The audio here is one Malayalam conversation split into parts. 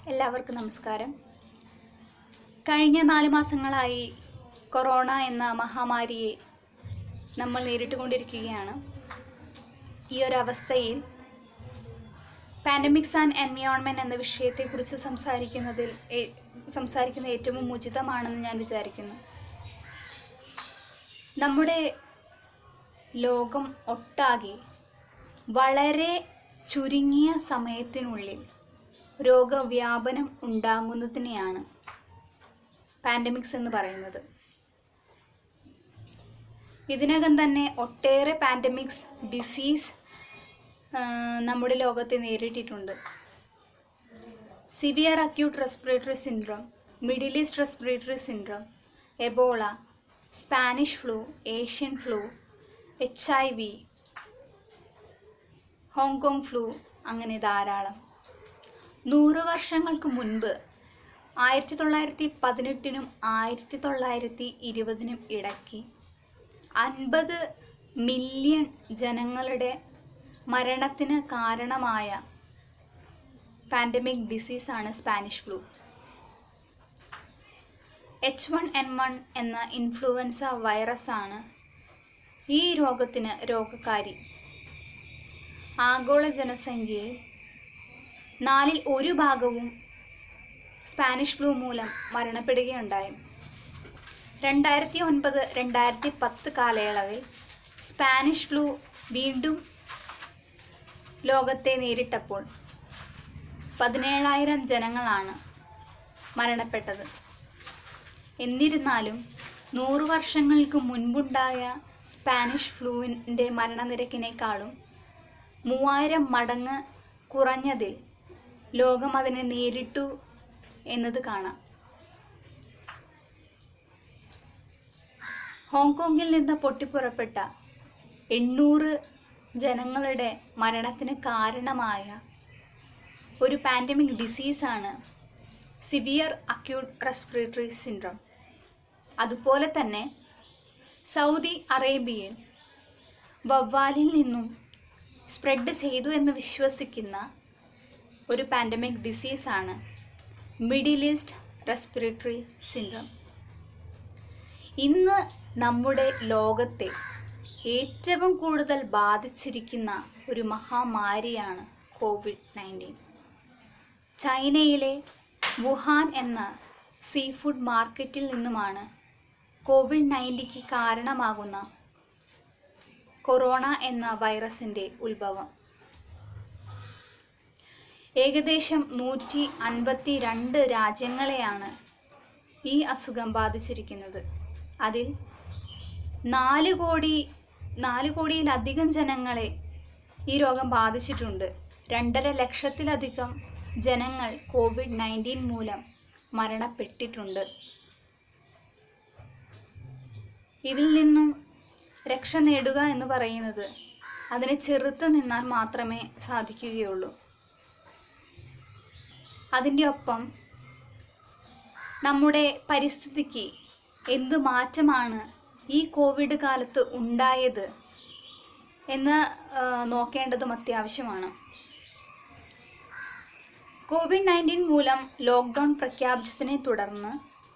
എല്ലാവർക്കും നമസ്കാരം കഴിഞ്ഞ നാല് മാസങ്ങളായി കൊറോണ എന്ന മഹാമാരിയെ നമ്മൾ നേരിട്ടുകൊണ്ടിരിക്കുകയാണ് ഈ ഒരു അവസ്ഥയിൽ പാൻഡമിക്സ് ആൻഡ് എൻവയോൺമെൻറ്റ് എന്ന വിഷയത്തെക്കുറിച്ച് സംസാരിക്കുന്നതിൽ ഏ- സംസാരിക്കുന്നത് ഏറ്റവും ഉചിതമാണെന്ന് ഞാൻ വിചാരിക്കുന്നു നമ്മുടെ ലോകം ഒട്ടാകെ വളരെ ചുരുങ്ങിയ സമയത്തിനുള്ളിൽ രോഗവ്യാപനം ഉണ്ടാകുന്നതിനെയാണ് പാൻഡമിക്സ് എന്ന് പറയുന്നത് ഇതിനകം തന്നെ ഒട്ടേറെ പാൻഡമിക്സ് ഡിസീസ് നമ്മുടെ ലോകത്തെ നേരിട്ടിട്ടുണ്ട് severe acute respiratory syndrome Middle East respiratory syndrome Ebola Spanish flu Asian flu H I V Hong Kong flu അങ്ങനെ ധാരാളം നൂറ് വർഷങ്ങൾക്ക് മുൻപ് ആയിരത്തി തൊള്ളായിരത്തി പതിനെട്ടിനും ആയിരത്തി തൊള്ളായിരത്തി ഇരുപതിനും ഇടയ്ക്ക് അൻപത് മില്യൺ ജനങ്ങളുടെ മരണത്തിന് കാരണമായ പാൻഡമിക് ഡിസീസാണ് Spanish flu H one N one എന്ന ഇൻഫ്ലുവൻസ വൈറസാണ് ഈ രോഗത്തിന് രോഗകാരി ആഗോള ജനസംഖ്യയിൽ നാലിൽ ഒരു ഭാഗവും സ്പാനിഷ് ഫ്ലൂ മൂലം മരണപ്പെടുകയുണ്ടായി രണ്ടായിരത്തി ഒൻപത് രണ്ടായിരത്തി പത്ത് കാലയളവിൽ സ്പാനിഷ് ഫ്ലൂ വീണ്ടും ലോകത്തെ നേരിട്ടപ്പോൾ പതിനേഴായിരം ജനങ്ങളാണ് മരണപ്പെട്ടത് എന്നിരുന്നാലും നൂറ് വർഷങ്ങൾക്ക് മുൻപുണ്ടായ സ്പാനിഷ് ഫ്ലൂവിൻ്റെ മരണനിരക്കിനേക്കാളും മൂവായിരം മടങ്ങ് കുറഞ്ഞതിൽ ലോകം അതിനെ നേരിട്ടു എന്നത് കാണാം ഹോങ്കോങ്ങിൽ നിന്ന് പൊട്ടിപ്പുറപ്പെട്ട എണ്ണൂറ് ജനങ്ങളുടെ മരണത്തിന് കാരണമായ ഒരു പാൻഡമിക് ഡിസീസാണ് സിവിയർ അക്യൂട്ട് റെസ്പിറേറ്ററി സിൻഡ്രോം അതുപോലെ തന്നെ സൗദി അറേബ്യയിൽ വവ്വാലിൽ നിന്നും സ്പ്രെഡ് ചെയ്തു എന്ന് വിശ്വസിക്കുന്ന ഒരു പാൻഡമിക് ഡിസീസാണ് മിഡിൽ ഈസ്റ്റ് റെസ്പിറേറ്ററി സിൻഡ്രോം ഇന്ന് നമ്മുടെ ലോകത്തെ ഏറ്റവും കൂടുതൽ ബാധിച്ചിരിക്കുന്ന ഒരു മഹാമാരിയാണ് കോവിഡ് നയൻറ്റീൻ ചൈനയിലെ വുഹാൻ എന്ന സീ ഫുഡ് മാർക്കറ്റിൽ നിന്നുമാണ് കോവിഡ് നയൻറ്റീക്ക് കാരണമാകുന്ന കൊറോണ എന്ന വൈറസിൻ്റെ ഉത്ഭവം ഏകദേശം നൂറ്റി അൻപത്തി രണ്ട് രാജ്യങ്ങളെയാണ് ഈ അസുഖം ബാധിച്ചിരിക്കുന്നത് അതിൽ നാല് കോടി നാല് കോടിയിലധികം ജനങ്ങളെ ഈ രോഗം ബാധിച്ചിട്ടുണ്ട് രണ്ടര ലക്ഷത്തിലധികം ജനങ്ങൾ കോവിഡ് നയൻറ്റീൻ മൂലം മരണപ്പെട്ടിട്ടുണ്ട് ഇതിൽ നിന്നും രക്ഷ നേടുക എന്ന് പറയുന്നത് അതിനെ ചെറുത്ത് നിന്നാൽ മാത്രമേ സാധിക്കുകയുള്ളൂ അതിൻ്റെ ഒപ്പം നമ്മുടെ പരിസ്ഥിതിക്ക് എന്ത് മാറ്റമാണ് ഈ കോവിഡ് കാലത്ത് ഉണ്ടായത് എന്ന് ആ, നോക്കേണ്ടതും അത്യാവശ്യമാണ് കോവിഡ് നയൻറ്റീൻ മൂലം ലോക്ക്ഡൗൺ പ്രഖ്യാപിച്ചതിനെ തുടർന്ന്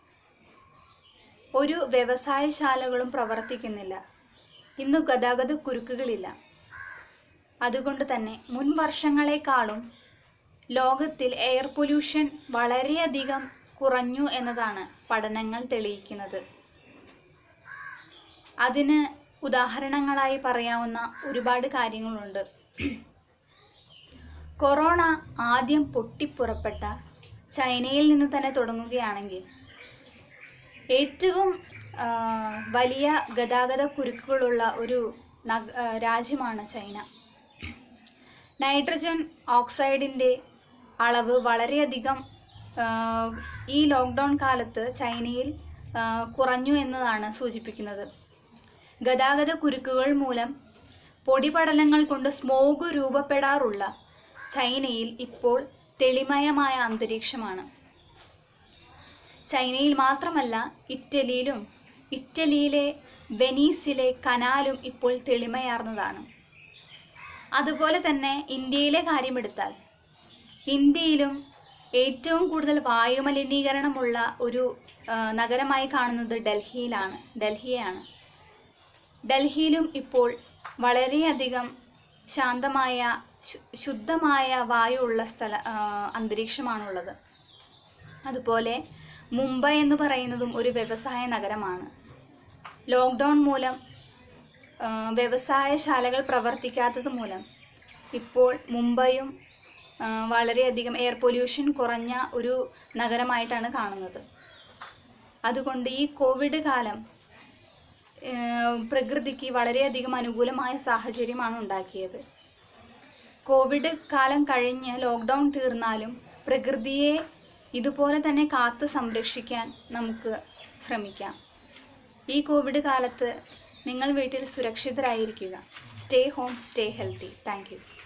ഒരു വ്യവസായശാലകളും പ്രവർത്തിക്കുന്നില്ല ഇന്ന് ഗതാഗത കുരുക്കുകളില്ല അതുകൊണ്ട് തന്നെ മുൻ വർഷങ്ങളെക്കാളും ലോകത്തിൽ എയർ പൊല്യൂഷൻ വളരെയധികം കുറഞ്ഞു എന്നതാണ് പഠനങ്ങൾ തെളിയിക്കുന്നത് അതിന് ഉദാഹരണങ്ങളായി പറയാവുന്ന ഒരുപാട് കാര്യങ്ങളുണ്ട് കൊറോണ ആദ്യം പൊട്ടിപ്പുറപ്പെട്ട ചൈനയിൽ നിന്ന് തന്നെ തുടങ്ങുകയാണെങ്കിൽ ഏറ്റവും ആ, വലിയ ഗതാഗത കുരുക്കുകളുള്ള ഒരു നഗ ആ, രാജ്യമാണ് ചൈന നൈട്രജൻ ഓക്സൈഡിൻ്റെ അളവ് വളരെയധികം ആ, ഈ ലോക്ക്ഡൗൺ കാലത്ത് ചൈനയിൽ ആ, കുറഞ്ഞു എന്നതാണ് സൂചിപ്പിക്കുന്നത് ഗതാഗത കുരുക്കുകൾ മൂലം പൊടിപടലങ്ങൾ കൊണ്ട് സ്മോഗ് രൂപപ്പെടാറുള്ള ചൈനയിൽ ഇപ്പോൾ തെളിമയമായ അന്തരീക്ഷമാണ് ചൈനയിൽ മാത്രമല്ല ഇറ്റലിയിലും ഇറ്റലിയിലെ വെനീസിലെ കനാലും ഇപ്പോൾ തെളിമയാർന്നതാണ് അതുപോലെ തന്നെ ഇന്ത്യയിലെ കാര്യമെടുത്താൽ ഇന്ത്യയിലും ഏറ്റവും കൂടുതൽ വായുമലിനീകരണമുള്ള ഒരു ആ, നഗരമായി കാണുന്നത് ഡൽഹിയിലാണ് ഡൽഹിയെയാണ് ഡൽഹിയിലും ഇപ്പോൾ വളരെയധികം ശാന്തമായ ശു- ശുദ്ധമായ വായു ഉള്ള സ്ഥല ആ, അന്തരീക്ഷമാണുള്ളത് അതുപോലെ മുംബൈ എന്ന് പറയുന്നതും ഒരു വ്യവസായ നഗരമാണ് ലോക്ക്ഡൗൺ മൂലം ആ, വ്യവസായശാലകൾ പ്രവർത്തിക്കാത്തത് മൂലം ഇപ്പോൾ മുംബൈയും ആ, വളരെയധികം എയർ പൊല്യൂഷൻ കുറഞ്ഞ ഒരു നഗരമായിട്ടാണ് കാണുന്നത് അതുകൊണ്ട് ഈ കോവിഡ് കാലം ആ, പ്രകൃതിക്ക് വളരെയധികം അനുകൂലമായ സാഹചര്യമാണ് ഉണ്ടാക്കിയത് കോവിഡ് കാലം കഴിഞ്ഞ് ലോക്ക്ഡൗൺ തീർന്നാലും പ്രകൃതിയെ ഇതുപോലെ തന്നെ കാത്തു സംരക്ഷിക്കാൻ നമുക്ക് ശ്രമിക്കാം ഈ കോവിഡ് കാലത്ത് നിങ്ങൾ വീട്ടിൽ സുരക്ഷിതരായിരിക്കുക stay home stay healthy thank U